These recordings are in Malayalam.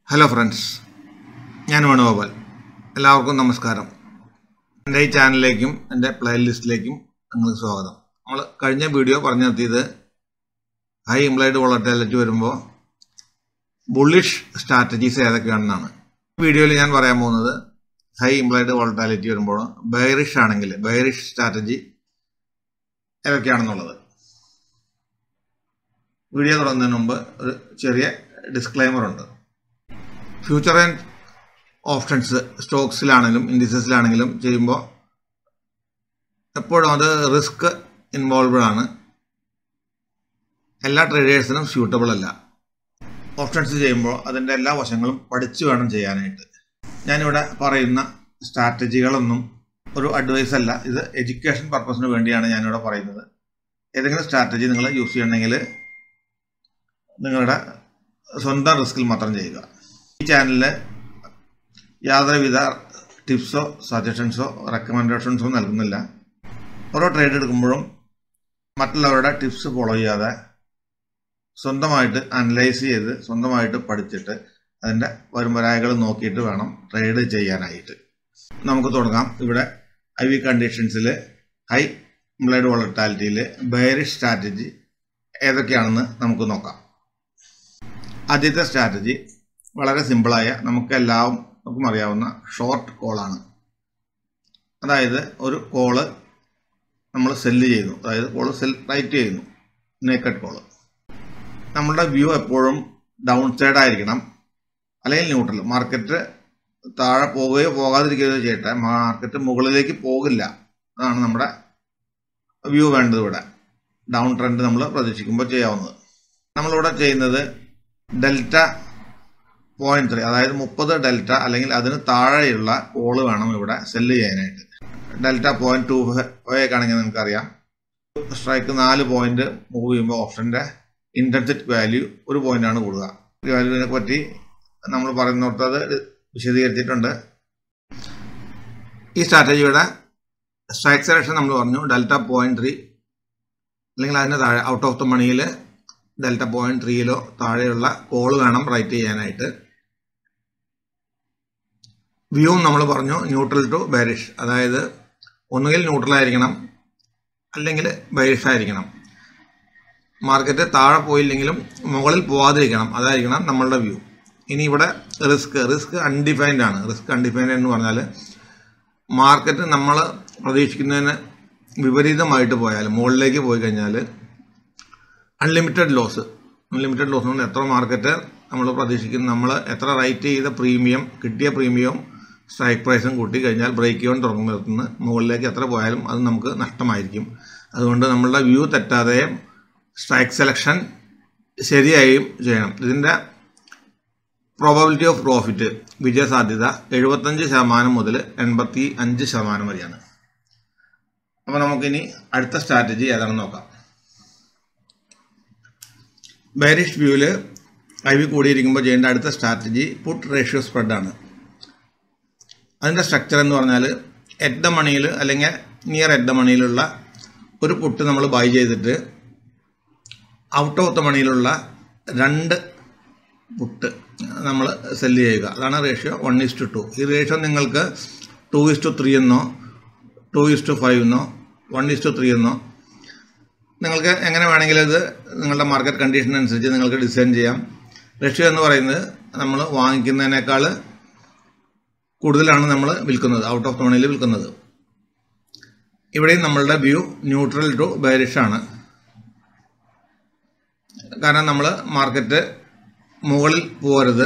ഹലോ ഫ്രണ്ട്സ് ഞാൻ വേണുഗോപാൽ എല്ലാവർക്കും നമസ്കാരം എൻ്റെ ഈ ചാനലിലേക്കും എൻ്റെ പ്ലേലിസ്റ്റിലേക്കും നിങ്ങൾക്ക് സ്വാഗതം നമ്മൾ കഴിഞ്ഞ വീഡിയോ പറഞ്ഞു നിർത്തിയത് ഹൈ ഇംപ്ലൈഡ് വോളറ്റാലിറ്റി വരുമ്പോൾ ബുള്ളിഷ് സ്ട്രാറ്റജീസ് ഏതൊക്കെയാണെന്നാണ് ഈ വീഡിയോയിൽ ഞാൻ പറയാൻ പോകുന്നത് ഹൈ ഇംപ്ലൈഡ് വോളറ്റാലിറ്റി വരുമ്പോൾ ബയറിഷ് ആണെങ്കിൽ ബയറിഷ് സ്ട്രാറ്റജി ഏതൊക്കെയാണെന്നുള്ളത് വീഡിയോ തുടങ്ങുന്നതിന് മുമ്പ് ഒരു ചെറിയ ഡിസ്ക്ലൈമർ ഉണ്ട് ഫ്യൂച്ചർ ആൻഡ് ഓപ്ഷൻസ് സ്റ്റോക്സിലാണെങ്കിലും ഇൻഡിസസിലാണെങ്കിലും ചെയ്യുമ്പോൾ എപ്പോഴും അത് റിസ്ക് ഇൻവോൾവഡ് ആണ് എല്ലാ ട്രേഡേഴ്സിനും സ്യൂട്ടബിൾ അല്ല ഓപ്ഷൻസ് ചെയ്യുമ്പോൾ അതിൻ്റെ എല്ലാ വശങ്ങളും പഠിച്ചു വേണം ചെയ്യാനായിട്ട് ഞാനിവിടെ പറയുന്ന സ്ട്രാറ്റജികളൊന്നും ഒരു അഡ്വൈസ് അല്ല ഇത് എഡ്യൂക്കേഷൻ പർപ്പസിന് വേണ്ടിയാണ് ഞാനിവിടെ പറയുന്നത് ഏതെങ്കിലും സ്ട്രാറ്റജി നിങ്ങൾ യൂസ് ചെയ്യണമെങ്കിൽ നിങ്ങളുടെ സ്വന്തം റിസ്കിൽ മാത്രം ചെയ്യുക ഈ ചാനലിൽ യാതൊരുവിധ ടിപ്സോ സജഷൻസോ റെക്കമെൻഡേഷൻസോ നൽകുന്നില്ല ഓരോ ട്രേഡ് എടുക്കുമ്പോഴും മറ്റുള്ളവരുടെ ടിപ്സ് ഫോളോ ചെയ്യാതെ സ്വന്തമായിട്ട് അനലൈസ് ചെയ്ത് സ്വന്തമായിട്ട് പഠിച്ചിട്ട് അതിൻ്റെ വരുംവരായകൾ നോക്കിയിട്ട് വേണം ട്രേഡ് ചെയ്യാനായിട്ട് നമുക്ക് തുടങ്ങാം ഇവിടെ ഐ വി കണ്ടീഷൻസിൽ ഹൈ ഇംപ്ലൈഡ് വോളറ്റാലിറ്റിയിൽ ബയറിഷ് സ്ട്രാറ്റജി ഏതൊക്കെയാണെന്ന് നമുക്ക് നോക്കാം ആദ്യത്തെ സ്ട്രാറ്റജി വളരെ സിമ്പിളായ നമുക്ക് എല്ലാവർക്കും അറിയാവുന്ന ഷോർട്ട് കോളാണ് അതായത് ഒരു കോള് നമ്മൾ സെല്ല് ചെയ്യുന്നു അതായത് കോള് സെൽ റൈറ്റ് ചെയ്യുന്നു നേക്കഡ് കോള് നമ്മളുടെ വ്യൂ എപ്പോഴും ഡൗൺ സൈഡ് ആയിരിക്കണം അല്ലെങ്കിൽ ന്യൂട്രൽ മാർക്കറ്റ് താഴെ പോവുകയോ പോകാതിരിക്കുകയോ ചെയ്യട്ടെ മാർക്കറ്റ് മുകളിലേക്ക് പോകില്ല അതാണ് നമ്മുടെ വ്യൂ വേണ്ടത് ഇവിടെ ഡൗൺ ട്രെൻഡ് നമ്മൾ പ്രതീക്ഷിക്കുമ്പോൾ ചെയ്യാവുന്നത് നമ്മളിവിടെ ചെയ്യുന്നത് ഡെൽറ്റ പോയിന്റ് ത്രീ അതായത് മുപ്പത് ഡെൽറ്റ അല്ലെങ്കിൽ അതിന് താഴെയുള്ള കോള് വേണം ഇവിടെ സെല്ല് ചെയ്യാനായിട്ട് ഡെൽറ്റ പോയിന്റ് ടു ഫൈവ് ആണെങ്കിൽ നിങ്ങൾക്കറിയാം സ്ട്രൈക്ക് നാല് പോയിന്റ് മൂവ് ചെയ്യുമ്പോൾ ഓപ്ഷൻ്റെ ഇൻറ്റൻസിറ്റി വാല്യൂ ഒരു പോയിന്റാണ് കൂടുക ഈ വാല്യൂവിനെ പറ്റി നമ്മൾ പറയുന്നിടത്ത് അത് വിശദീകരിച്ചിട്ടുണ്ട് ഈ സ്ട്രാറ്റജിയുടെ സ്ട്രൈക്ക് സെലക്ഷൻ നമ്മൾ പറഞ്ഞു ഡെൽറ്റ പോയിന്റ് ത്രീ അല്ലെങ്കിൽ അതിന് താഴെ ഔട്ട് ഓഫ് ദ മണിയിൽ ഡെൽറ്റ പോയിന്റ് ത്രീയിലോ താഴെയുള്ള കോൾ വേണം റൈറ്റ് ചെയ്യാനായിട്ട് വ്യൂവും നമ്മൾ പറഞ്ഞു ന്യൂട്രൽ ടു ബെരിഷ് അതായത് ഒന്നുകിൽ ന്യൂട്രൽ ആയിരിക്കണം അല്ലെങ്കിൽ ബെരിഷ് ആയിരിക്കണം മാർക്കറ്റ് താഴെ പോയില്ലെങ്കിലും മുകളിൽ പോവാതിരിക്കണം അതായിരിക്കണം നമ്മളുടെ വ്യൂ ഇനി ഇവിടെ റിസ്ക് റിസ്ക് അൺഡിഫൈൻഡ് ആണ് റിസ്ക് അൺഡിഫൈൻഡ് എന്ന് പറഞ്ഞാൽ മാർക്കറ്റ് നമ്മൾ പ്രതീക്ഷിക്കുന്നതിന് വിപരീതമായിട്ട് പോയാൽ മുകളിലേക്ക് പോയി കഴിഞ്ഞാൽ അൺലിമിറ്റഡ് ലോസ് അൺലിമിറ്റഡ് ലോസ് കൊണ്ട് എത്ര മാർക്കറ്റ് നമ്മൾ പ്രതീക്ഷിക്കുന്നു നമ്മൾ എത്ര റൈറ്റ് ചെയ്ത പ്രീമിയം കിട്ടിയ പ്രീമിയം സ്ട്രൈക്ക് പ്രൈസും കൂട്ടി കഴിഞ്ഞാൽ ബ്രേക്ക് ഇവൺ തുടങ്ങുന്നിടത്തുനിന്ന് മുകളിലേക്ക് എത്ര പോയാലും അത് നമുക്ക് നഷ്ടമായിരിക്കും അതുകൊണ്ട് നമ്മളുടെ വ്യൂ തെറ്റാതെ സ്ട്രൈക്ക് സെലക്ഷൻ ശരിയായും ചെയ്യണം ഇതിൻ്റെ പ്രോബബിലിറ്റി ഓഫ് പ്രോഫിറ്റ് വിജയസാധ്യത എഴുപത്തഞ്ച് ശതമാനം മുതൽ എൺപത്തി അഞ്ച് ശതമാനം വരെയാണ് അപ്പോൾ നമുക്കിനി അടുത്ത സ്ട്രാറ്റജി ഏതാണെന്ന് നോക്കാം ബെയറിഷ് വ്യൂവിൽ ഐ വി കൂടിയിരിക്കുമ്പോൾ ചെയ്യേണ്ട അടുത്ത സ്ട്രാറ്റജി പുട്ട് റേഷ്യോ സ്പ്രെഡാണ് അതിൻ്റെ സ്ട്രക്ചർ എന്ന് പറഞ്ഞാൽ എറ്റ് ദ മണിയിൽ അല്ലെങ്കിൽ നിയർ എറ്റ് ദ മണിയിലുള്ള ഒരു പുട്ട് നമ്മൾ ബൈ ചെയ്തിട്ട് ഔട്ട് ഓഫ് ദ മണിയിലുള്ള രണ്ട് പുട്ട് നമ്മൾ സെല്ല് ചെയ്യുക അതാണ് ratio one is to two ഈ റേഷ്യോ നിങ്ങൾക്ക് ടു ഇസ് ടു ത്രീ എന്നോ ടു ഇസ് ടു ഫൈവ് എന്നോ വൺ ഇസ് ടു ത്രീ എന്നോ നിങ്ങൾക്ക് എങ്ങനെ വേണമെങ്കിലും ഇത് നിങ്ങളുടെ മാർക്കറ്റ് കണ്ടീഷൻ അനുസരിച്ച് നിങ്ങൾക്ക് ഡിസൈൻ ചെയ്യാം റഷ്യ എന്ന് പറയുന്നത് നമ്മൾ വാങ്ങിക്കുന്നതിനേക്കാൾ കൂടുതലാണ് നമ്മൾ വിൽക്കുന്നത് ഔട്ട് ഓഫ് ടോണിൽ വിൽക്കുന്നത് ഇവിടെയും നമ്മളുടെ വ്യൂ ന്യൂട്രൽ ടു ബെയറിഷ് ആണ് കാരണം നമ്മൾ മാർക്കറ്റ് മുകളിൽ പോകരുത്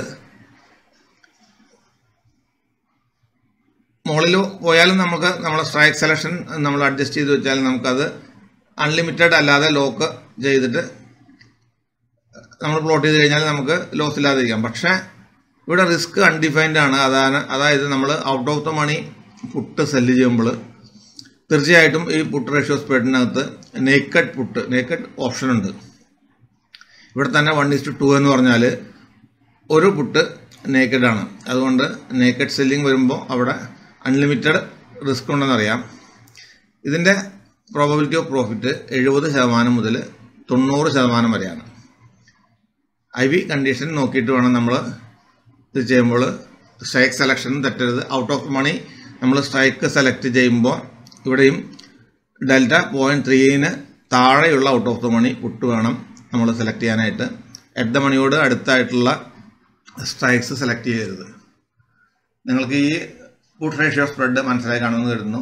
മുകളിൽ പോയാലും നമുക്ക് നമ്മുടെ സ്ട്രൈക്ക് സെലക്ഷൻ നമ്മൾ അഡ്ജസ്റ്റ് ചെയ്ത് വെച്ചാൽ നമുക്കത് അൺലിമിറ്റഡ് അല്ലാതെ ലോക്ക് ചെയ്തിട്ട് നമ്മൾ പ്ലോട്ട് ചെയ്ത് കഴിഞ്ഞാൽ നമുക്ക് ലോസ് ഇല്ലാതിരിക്കാം പക്ഷേ ഇവിടെ റിസ്ക് അൺഡിഫൈൻഡ് ആണ് അതാണ് അതായത് നമ്മൾ out of the money put sell ചെയ്യുമ്പോൾ തീർച്ചയായിട്ടും ഈ പുട്ട് റേഷ്യോ സ്പ്രെഡിനകത്ത് നേക്കഡ് പുട്ട് നേക്കഡ് ഓപ്ഷൻ ഉണ്ട് ഇവിടെ തന്നെ വൺ ഇസ് ടു ടു എന്ന് പറഞ്ഞാൽ ഒരു പുട്ട് നേക്കഡ് ആണ് അതുകൊണ്ട് നേക്കഡ് സെല്ലിംഗ് വരുമ്പോൾ അവിടെ അൺലിമിറ്റഡ് റിസ്ക് ഉണ്ടെന്നറിയാം ഇതിൻ്റെ പ്രോബബിലിറ്റി ഓഫ് പ്രോഫിറ്റ് എഴുപത് ശതമാനം മുതൽ തൊണ്ണൂറ് ശതമാനം വരെയാണ് ഐ വി കണ്ടീഷൻ നോക്കിയിട്ട് വേണം നമ്മൾ ഇത് ചെയ്യുമ്പോൾ സ്ട്രൈക്ക് സെലക്ഷനും തെറ്റരുത് ഔട്ട് ഓഫ് മണി നമ്മൾ സ്ട്രൈക്ക് സെലക്ട് ചെയ്യുമ്പോൾ ഇവിടെയും ഡെൽറ്റ പോയിൻറ്റ് ത്രീന് താഴെയുള്ള out of the money put വേണം നമ്മൾ സെലക്ട് ചെയ്യാനായിട്ട് എറ്റ് ദ മണിയോട് അടുത്തായിട്ടുള്ള സ്ട്രൈക്സ് സെലക്ട് ചെയ്യരുത് നിങ്ങൾക്ക് ഈ പുട്ട് റേഷ്യോ സ്പ്രെഡ് മനസ്സിലായി കാണുമെന്ന് കരുതുന്നു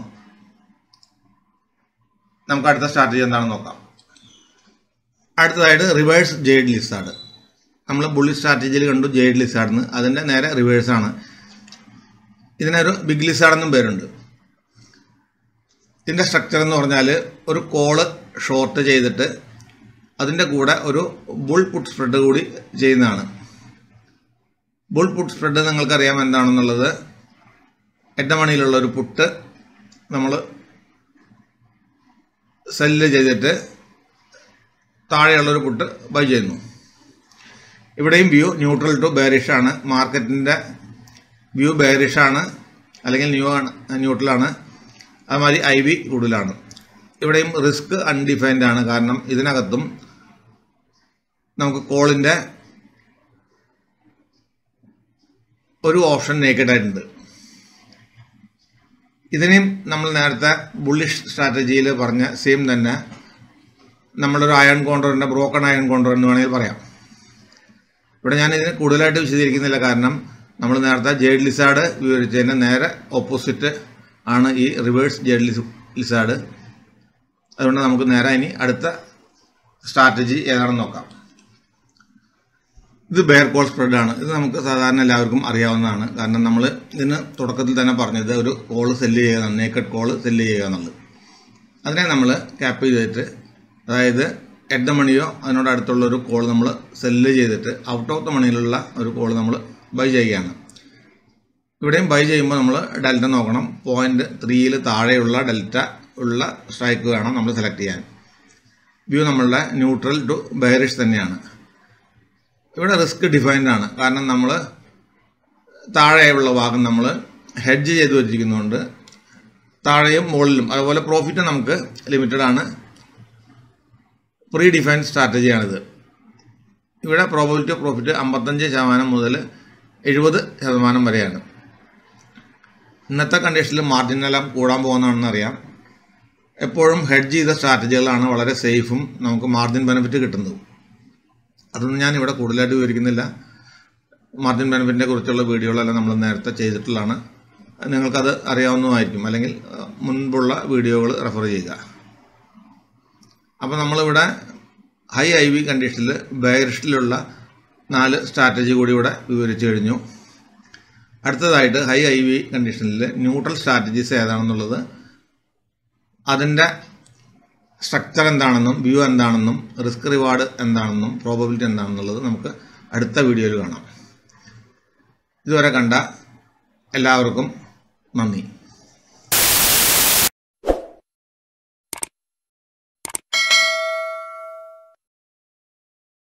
നമുക്ക് അടുത്ത സ്ട്രാറ്റജി എന്താണെന്ന് നോക്കാം അടുത്തതായിട്ട് റിവേഴ്സ് ജെയ്ഡ് ലിസാർഡ് നമ്മൾ ബുള്ളി സ്ട്രാറ്റജിയിൽ കണ്ടു ജെയ്ഡ് ലിസാർഡെന്ന് അതിൻ്റെ നേരെ റിവേഴ്സാണ് ഇതിനൊരു ബിഗ് ലിസാർഡ് എന്നും പേരുണ്ട് ഇതിൻ്റെ സ്ട്രക്ചർ എന്ന് പറഞ്ഞാൽ ഒരു കോള് ഷോർട്ട് ചെയ്തിട്ട് അതിൻ്റെ കൂടെ ഒരു ബുൾ പുട്ട് സ്പ്രെഡ് കൂടി ചെയ്യുന്നതാണ് ബുൾ പുട്ട് സ്പ്രെഡ് നിങ്ങൾക്കറിയാം എന്താണെന്നുള്ളത് എട്ടമണിയിലുള്ള ഒരു പുട്ട് നമ്മൾ സെല്ല് ചെയ്തിട്ട് താഴെയുള്ളൊരു പുട്ട് ബൈ ചെയ്യുന്നു ഇവിടെയും വ്യൂ ന്യൂട്രൽ ടു ബെയറിഷ് ആണ് മാർക്കറ്റിൻ്റെ വ്യൂ ബെയറിഷ് ആണ് അല്ലെങ്കിൽ ന്യൂ ആണ് ന്യൂട്രലാണ് അതുമാതിരി ഐ വി കൂടുതലാണ് ഇവിടെയും റിസ്ക് അൺഡിഫൈൻഡ് ആണ് കാരണം ഇതിനകത്തും നമുക്ക് കോളിൻ്റെ ഒരു ഓപ്ഷൻ നേക്കഡ് ആയിട്ടുണ്ട് ഇതിനെയും നമ്മൾ നേരത്തെ ബുള്ളിഷ് സ്ട്രാറ്റജിയിൽ പറഞ്ഞ സെയിം തന്നെ നമ്മളൊരു അയൺ കോണ്ടറിൻ്റെ ബ്രോക്കൺ അയൺ കോണ്ടർ എന്ന് വേണമെങ്കിൽ പറയാം ഇവിടെ ഞാൻ ഇതിന് കൂടുതലായിട്ട് വിശദീകരിക്കുന്നില്ല കാരണം നമ്മൾ നേരത്തെ ജേഡ് ലിസാർഡ് വിവരിച്ചതിന് നേരെ ഓപ്പോസിറ്റ് ആണ് ഈ റിവേഴ്സ് ജേഡ് ലിസ് ലിസാർഡ് അതുകൊണ്ട് നമുക്ക് നേരെ ഇനി അടുത്ത സ്ട്രാറ്റജി ഏതാണെന്ന് നോക്കാം ഇത് ബെയർ കോൾ സ്പ്രെഡ് ആണ് ഇത് നമുക്ക് സാധാരണ എല്ലാവർക്കും അറിയാവുന്നതാണ് കാരണം നമ്മൾ ഇതിന് തുടക്കത്തിൽ തന്നെ പറഞ്ഞത് ഒരു കോൾ സെല്ല് ചെയ്യുക നേക്കഡ് കോൾ സെല്ല് ചെയ്യുക എന്നുള്ളത് അതിനെ നമ്മൾ ക്യാപ്പ് ചെയ്തിട്ട് അതായത് എട്ട് ദ മണിയോ അതിനോട് അടുത്തുള്ള ഒരു കോൾ നമ്മൾ സെല്ല് ചെയ്തിട്ട് ഔട്ട് ഓഫ് ദ മണിയിലുള്ള ഒരു കോൾ നമ്മൾ ബൈ ചെയ്യുകയാണ് ഇവിടെയും ബൈ ചെയ്യുമ്പോൾ നമ്മൾ ഡെൽറ്റ നോക്കണം പോയിന്റ് ത്രീയിൽ താഴെയുള്ള ഡെൽറ്റ ഉള്ള സ്ട്രൈക്ക് വേണം നമ്മൾ സെലക്ട് ചെയ്യാൻ വ്യൂ നമ്മളുടെ ന്യൂട്രൽ ടു ബെയറിഷ് തന്നെയാണ് ഇവിടെ റിസ്ക് ഡിഫൈൻഡ് ആണ് കാരണം നമ്മൾ താഴെയുള്ള ഭാഗം നമ്മൾ ഹെഡ്ജ് ചെയ്ത് വെച്ചിരിക്കുന്നതുകൊണ്ട് താഴെയും മുകളിലും അതുപോലെ പ്രോഫിറ്റ് നമുക്ക് ലിമിറ്റഡ് ആണ് പ്രീ ഡിഫൈൻഡ് സ്ട്രാറ്റജിയാണിത് ഇവിടെ പ്രോബിലിറ്റി ഓഫ് പ്രോഫിറ്റ് അമ്പത്തഞ്ച് ശതമാനം മുതൽ എഴുപത് ശതമാനം വരെയാണ് ഇന്നത്തെ കണ്ടീഷനിൽ മാർജിനെല്ലാം കൂടാൻ പോകുന്നതാണെന്ന് അറിയാം എപ്പോഴും ഹെഡ്ജ് ചെയ്ത സ്ട്രാറ്റജികളാണ് വളരെ സേഫും നമുക്ക് മാർജിൻ ബെനിഫിറ്റ് കിട്ടുന്നതും അതൊന്നും ഞാൻ ഇവിടെ കൂടുതലായിട്ട് വിവരിക്കുന്നില്ല മാർജിൻ ബെനിഫിറ്റിനെ കുറിച്ചുള്ള വീഡിയോകളെല്ലാം നമ്മൾ നേരത്തെ ചെയ്തിട്ടുള്ളതാണ് നിങ്ങൾക്കത് അറിയാവുന്നതായിരിക്കും അല്ലെങ്കിൽ അഹ്, മുൻപുള്ള വീഡിയോകൾ റെഫർ ചെയ്യുക അപ്പോൾ നമ്മളിവിടെ ഹൈ ഐ വി കണ്ടീഷനിൽ ബെയറിഷിലുള്ള നാല് സ്ട്രാറ്റജി കൂടി ഇവിടെ വിവരിച്ചു കഴിഞ്ഞു അടുത്തതായിട്ട് ഹൈ ഐ വി കണ്ടീഷനിൽ ന്യൂട്രൽ സ്ട്രാറ്റജീസ് ഏതാണെന്നുള്ളത് അതിൻ്റെ സ്ട്രക്ചർ എന്താണെന്നും വ്യൂ എന്താണെന്നും റിസ്ക് റിവാർഡ് എന്താണെന്നും പ്രോബബിലിറ്റി എന്താണെന്നുള്ളത് നമുക്ക് അടുത്ത വീഡിയോയിൽ കാണാം ഇതുവരെ കണ്ട എല്ലാവർക്കും നന്ദി